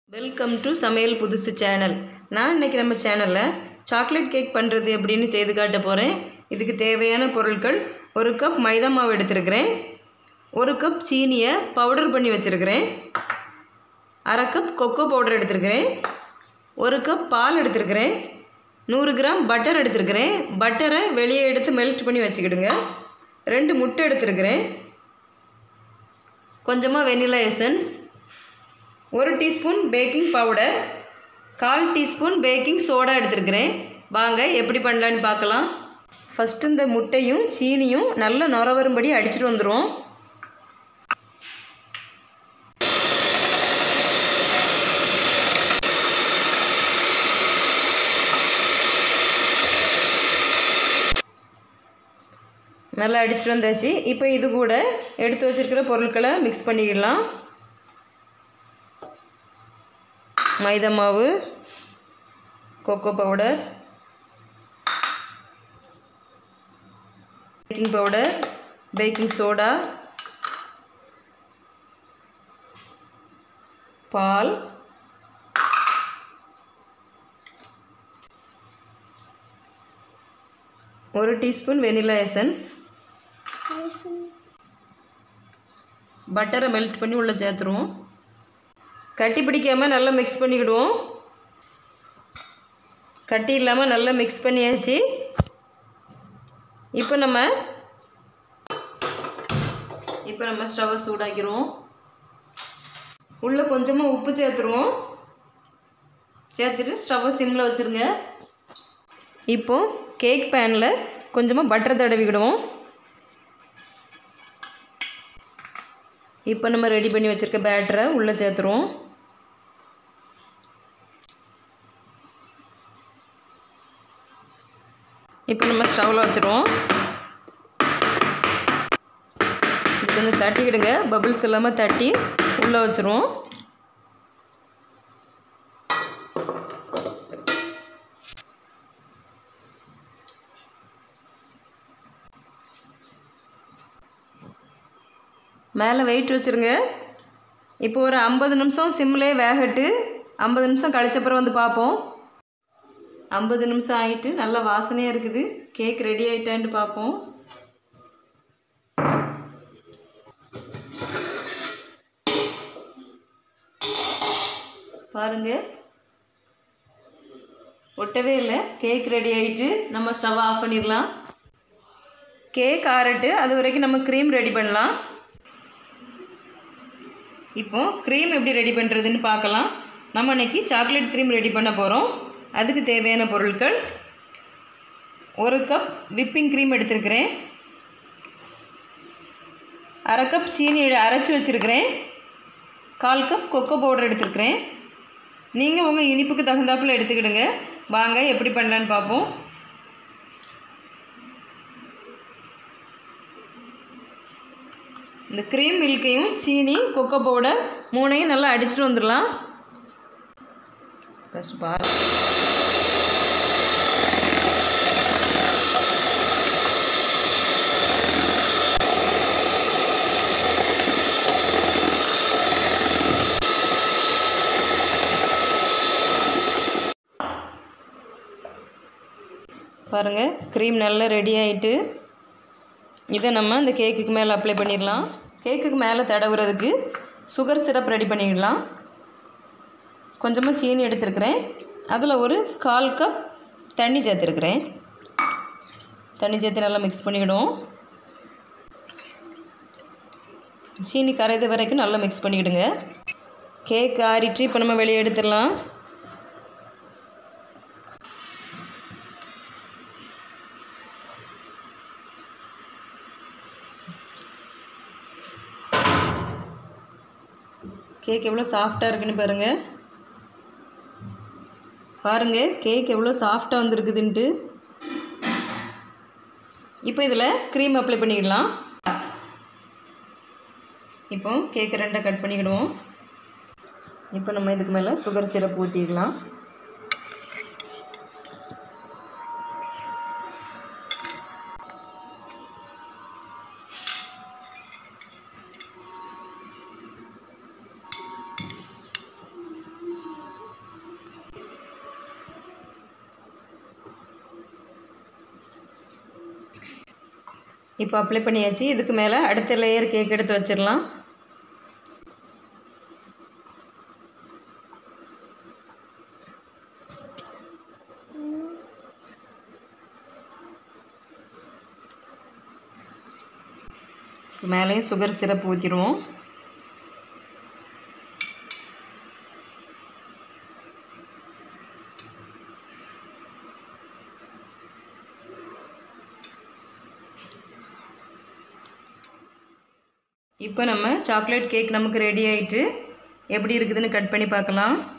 welcome to சமையல் புதுசு channel நான் இன்னைக்கு நம்ம சேனலில் சாக்லேட் கேக் பண்ணுறது எப்படின்னு செய்து காட்ட போகிறேன் இதுக்கு தேவையான பொருட்கள் ஒரு கப் மைதா மாவு எடுத்திருக்கிறேன் ஒரு கப் சீனியை பவுடர் பண்ணி வச்சுருக்கிறேன் அரை கப் கொக்கோ பவுடர் எடுத்திருக்கிறேன் ஒரு கப் பால் எடுத்திருக்கிறேன் நூறு கிராம் பட்டர் எடுத்திருக்கிறேன் பட்டரை வெளியே எடுத்து மெல்ட் பண்ணி வச்சுக்கிடுங்க ரெண்டு முட்டை எடுத்திருக்கிறேன் கொஞ்சமாக வெனிலா எசன்ஸ் ஒரு டீஸ்பூன் பேக்கிங் பவுடர் கால் டீஸ்பூன் பேக்கிங் சோடா எடுத்துருக்கிறேன் வாங்க எப்படி பண்ணலான்னு பார்க்கலாம் ஃபஸ்ட்டு இந்த முட்டையும் சீனியும் நல்ல நுர வரும்படி அடிச்சிட்டு வந்துடும் நல்லா அடிச்சிட்டு வந்தாச்சு இப்போ இது கூட எடுத்து வச்சிருக்கிற பொருட்களை மிக்ஸ் பண்ணிக்கிடலாம் மைதா மாவு cocoa powder baking powder baking soda பால் ஒரு டீஸ்பூன் வெனிலா எசன்ஸ் பட்டரை மெல்ட் பண்ணி உள்ளே சேர்த்துருவோம் கட்டி பிடிக்காமல் நல்லா மிக்ஸ் பண்ணிக்கிடுவோம் கட்டி இல்லாமல் நல்லா மிக்ஸ் பண்ணியாச்சு இப்போ நம்ம இப்போ நம்ம ஸ்டவ்வை சூடாக்கிடுவோம் உள்ளே கொஞ்சமாக உப்பு சேர்த்துருவோம் சேர்த்துட்டு ஸ்டவ்வை சிம்மில் வச்சுருங்க இப்போது கேக் பேனில் கொஞ்சமாக பட்டர் தடவிக்கிடுவோம் இப்போ நம்ம ரெடி பண்ணி வச்சுருக்க பேட்டரை உள்ளே சேர்த்துருவோம் இப்போ நம்ம ஸ்டவ்வில் வச்சுருவோம் இப்போ வந்து தட்டிக்கிடுங்க பபிள்ஸ் இல்லாமல் தட்டி உள்ளே வச்சுருவோம் மேலே வெயிட் வச்சுருங்க இப்போ ஒரு ஐம்பது நிமிஷம் சிம்லே வேகட்டு ஐம்பது நிமிஷம் கழிச்சப்புறம் வந்து பார்ப்போம் ஐம்பது நிமிஷம் ஆகிட்டு நல்லா வாசனையாக இருக்குது கேக் ரெடி ஆகிட்டான்ட்டு பார்ப்போம் பாருங்க ஒட்டவே இல்லை கேக் ரெடி ஆகிட்டு நம்ம ஸ்டவ் ஆஃப் பண்ணிடலாம் கேக் ஆறட்டு அது வரைக்கும் நம்ம க்ரீம் ரெடி பண்ணலாம் இப்போது க்ரீம் எப்படி ரெடி பண்ணுறதுன்னு பார்க்கலாம் நம்ம இன்றைக்கி சாக்லேட் க்ரீம் ரெடி பண்ண போகிறோம் அதுக்கு தேவையான பொருட்கள் ஒரு கப் விப்பிங் க்ரீம் எடுத்துருக்கிறேன் அரை கப் சீனி அரைச்சி வச்சுருக்கிறேன் கால் கப் கொக்கோ பவுடர் எடுத்துருக்கிறேன் நீங்கள் உங்கள் இனிப்புக்கு தகுந்தாப்பில் எடுத்துக்கிடுங்க வாங்க எப்படி பண்ணலான்னு பார்ப்போம் இந்த க்ரீம் மில்கையும் சீனி கொக்கோ பவுடர் மூணையும் நல்லா அடிச்சுட்டு வந்துடலாம் ஃபஸ்ட்டு பாரு பாருங்கள் க்ரீம் நல்லா ரெடி ஆகிட்டு இதை நம்ம இந்த கேக்குக்கு மேலே அப்ளை பண்ணிடலாம் கேக்குக்கு மேலே தடவுறதுக்கு சுகர் சிரப் ரெடி பண்ணிடலாம் கொஞ்சமாக சீனி எடுத்துருக்கிறேன் அதில் ஒரு கால் கப் தண்ணி சேர்த்துருக்குறேன் தண்ணி சேர்த்து நல்லா மிக்ஸ் பண்ணிவிடுவோம் சீனி கரைது வரைக்கும் நல்லா மிக்ஸ் பண்ணிவிடுங்க கேக் ஆறிட்டு இப்போ நம்ம வெளியே எடுத்துடலாம் கேக் எவ்வளோ சாஃப்டாக இருக்குன்னு பாருங்கள் பாருங்கள் கேக் எவ்வளோ சாஃப்டாக வந்திருக்குதுன்ட்டு இப்போ இதில் க்ரீம் அப்ளை பண்ணிக்கிடலாம் இப்போ கேக்கு ரெண்டாக கட் பண்ணிக்கிடுவோம் இப்போ நம்ம இதுக்கு மேலே சுகர் சிரப் ஊற்றிக்கலாம் இப்போ அப்ளை பண்ணியாச்சு இதுக்கு மேலே அடுத்த லேயர் கேக் எடுத்து வச்சிடலாம் மேலேயும் சுகர் சிரப் ஊற்றிடுவோம் இப்போ நம்ம சாக்லேட் கேக் நமக்கு ரெடி ஆயிட்டு எப்படி இருக்குதுன்னு கட் பண்ணி பார்க்கலாம்